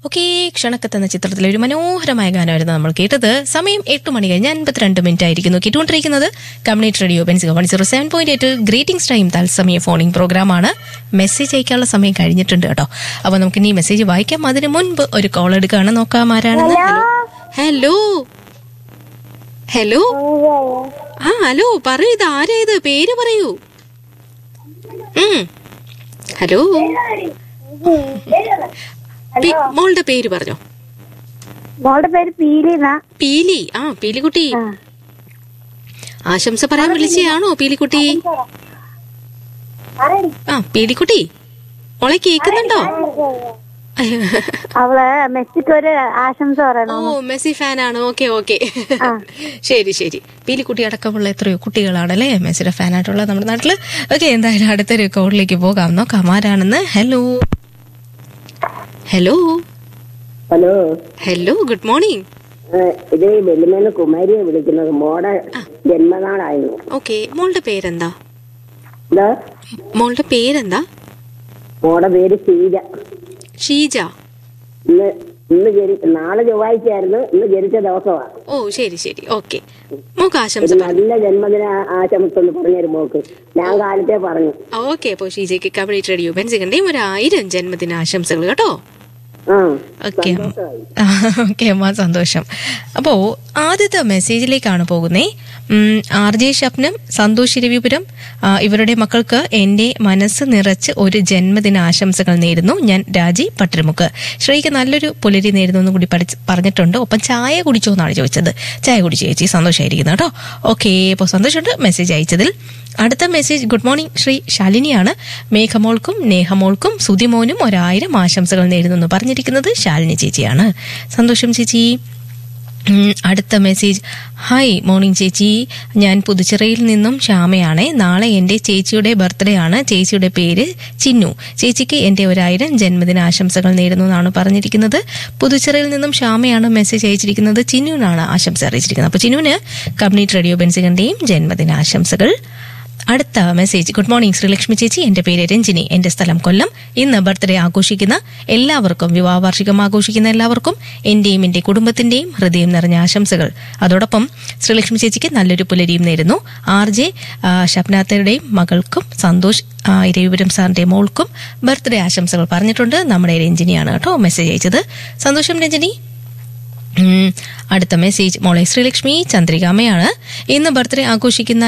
Okay ക്ഷണക്കത്ത് എന്ന ചിത്രത്തിലെ ഒരു മനോഹരമായ ഗാനമായിരുന്നു നമ്മൾ കേട്ടത് സമയം എട്ട് മണി കഴിഞ്ഞ് അൻപത്തിരണ്ട് മിനിറ്റ് ആയിരിക്കുന്നു കേട്ടുകൊണ്ടിരിക്കുന്നത് കമ്മ്യൂണിറ്റി റേഡിയോ ബെൻസിക വൺ സീറോ സെവൻ പോയിന്റ് എയ്റ്റിൽ ഗ്രീറ്റിംഗ്സ് ടൈം തത്സമയ ഫോണിംഗ് പ്രോഗ്രാമാണ് മെസ്സേജ് അയക്കാനുള്ള സമയം കഴിഞ്ഞിട്ടുണ്ട് കേട്ടോ അപ്പൊ നമുക്ക് ഇനി മെസ്സേജ് വായിക്കാം അതിന് മുൻപ് ഒരു കോൾ എടുക്കുകയാണ് നോക്കാം ആരാണെന്ന് ഹലോ ഹലോ ആ ഹലോ പറയൂ ഇത് ആരാ ഇത് പേര് പറയൂ ഉം. ഹലോ പി- മോളുടെ പേര് പറഞ്ഞോ മോളുടെ പേര് പീലിന്നാ പീലി ആ പീലിക്കുട്ടി ആശംസ പറയാൻ വിളിച്ചയാണോ പീലിക്കുട്ടി ആ പീലിക്കുട്ടി മോളെ കേക്കുന്നുണ്ടോ അവള് മെസ്സിക്ക് ഒരു ആശംസ ഓ പറയണം മെസ്സി ഫാനാണ് ഓക്കെ ഓക്കെ ആ. ശരി ശരി പീലിക്കുട്ടി അടക്കമുള്ള എത്രയോ കുട്ടികളാണല്ലേ മെസ്സിയുടെ ഫാനായിട്ടുള്ള നമ്മുടെ നാട്ടില് ഓക്കെ എന്തായാലും അടുത്തൊരു കോളിലേക്ക് പോകാം നോക്കാം ആരാണെന്ന് hello hello hello hello good morning ഏഹ് ഇത് വെല്ലുമേന്ന് കുമാരിയെ വിളിക്കുന്നത് മോടെ ജന്മനാളായിരുന്നു ഓക്കെ മോളുടെ പേരെന്താ എന്താ മോളുടെ പേരെന്താ മോടെ പേര് ഷീജ ഷീജ ഇന്ന് ഇന്ന് ജനി നാളെ ചൊവ്വാഴ്ചയായിരുന്നു ഇന്ന് ജനിച്ച ദിവസമാണ് ഓ ശരി ശരി ഓക്കെ മോക്ക് ആശംസ ഒരു പറഞ്ഞു നല്ല ജന്മദിന ആശംസ ഒന്ന് പറഞ്ഞൊരു മോക്ക് ഞാൻ കാലത്തെ പറഞ്ഞു ഓക്കെ അപ്പോ ഷീജയ്ക്ക് കമ്മ്യൂണിറ്റി റേഡിയോ ബെൻസികന്റെയും ഒരു ആയിരം ജന്മദിന ആശംസകൾ കേട്ടോ ആ ഓക്കെ ഓക്കെ അമ്മ സന്തോഷം അപ്പോ ആദ്യത്തെ മെസ്സേജിലേക്കാണ് പോകുന്നേ ഉം, ആർ ജെ ശപ്നം സന്തോഷ് രവിപുരം ആ, ഇവരുടെ മക്കൾക്ക് എന്റെ മനസ്സ് നിറച്ച് ഒരു ജന്മദിന ആശംസകൾ നേരുന്നു ഞാൻ രാജി പട്ടരമുക്ക് ശ്രീക്ക് നല്ലൊരു പുലരി നേരുന്നു എന്ന് കൂടി പഠിച്ച് പറഞ്ഞിട്ടുണ്ട് ഒപ്പം ചായ കുടിച്ചോ എന്നാണ് ചോദിച്ചത് ചായ കുടിച്ചു ചേച്ചി സന്തോഷമായിരിക്കുന്നു കേട്ടോ ഓക്കെ അപ്പോൾ സന്തോഷമുണ്ട് മെസ്സേജ് അയച്ചതിൽ അടുത്ത മെസ്സേജ് ഗുഡ് മോർണിംഗ് ശ്രീ ശാലിനിയാണ് മേഘമോൾക്കും നേഹമോൾക്കും സുതിമോനും ഒരായിരം ആശംസകൾ നേരുന്നു എന്ന് പറഞ്ഞിരിക്കുന്നത് ശാലിനി ചേച്ചിയാണ് സന്തോഷം ചേച്ചി ഉം, അടുത്ത മെസ്സേജ് ഹായ് മോർണിംഗ് ചേച്ചി ഞാൻ പുതുച്ചിറയിൽ നിന്നും ശ്യാമയാണ് നാളെ എൻ്റെ ചേച്ചിയുടെ ബർത്ത്ഡേ ആണ് ചേച്ചിയുടെ പേര് ചിന്നു ചേച്ചിക്ക് എൻ്റെ ഒരായിരം ജന്മദിന ആശംസകൾ നേരുന്നു എന്നാണ് പറഞ്ഞിരിക്കുന്നത് പുതുച്ചിറയിൽ നിന്നും ശ്യാമയാണ് മെസ്സേജ് അയച്ചിരിക്കുന്നത് ചിന്നുവിനാണ് ആശംസ അറിയിച്ചിരിക്കുന്നത് അപ്പോൾ ചിന്നുവിന് കമ്മ്യൂണിറ്റി റേഡിയോ ബെൻസികന്റെയും ജന്മദിന ആശംസകൾ അടുത്ത മെസ്സേജ് ഗുഡ് മോർണിംഗ് ശ്രീലക്ഷ്മി ചേച്ചി എന്റെ പേര് രഞ്ജിനി എന്റെ സ്ഥലം കൊല്ലം ഇന്ന് ബർത്ത്ഡേ ആഘോഷിക്കുന്ന എല്ലാവർക്കും വിവാഹ വാർഷികം ആഘോഷിക്കുന്ന എല്ലാവർക്കും എന്റെയും എന്റെ കുടുംബത്തിന്റെയും ഹൃദയം നിറഞ്ഞ ആശംസകൾ അതോടൊപ്പം ശ്രീലക്ഷ്മി ചേച്ചിക്ക് നല്ലൊരു പുലരിയും നേരുന്നു ആർ ജെ ആ, ഷബ്നാത്തയുടെയും മകൾക്കും സന്തോഷ് ആ, ഇരവിപുരം സാറിന്റെ മോൾക്കും ബർത്ത്ഡേ ആശംസകൾ പറഞ്ഞിട്ടുണ്ട് നമ്മുടെ രഞ്ജിനിയാണ് കേട്ടോ മെസ്സേജ് അയച്ചത് സന്തോഷം രഞ്ജിനി ഉം, അടുത്ത മെസ്സേജ് മോളെ ശ്രീലക്ഷ്മി ചന്ദ്രികാമയാണ് ഇന്ന് ബർത്ത്ഡേ ആഘോഷിക്കുന്ന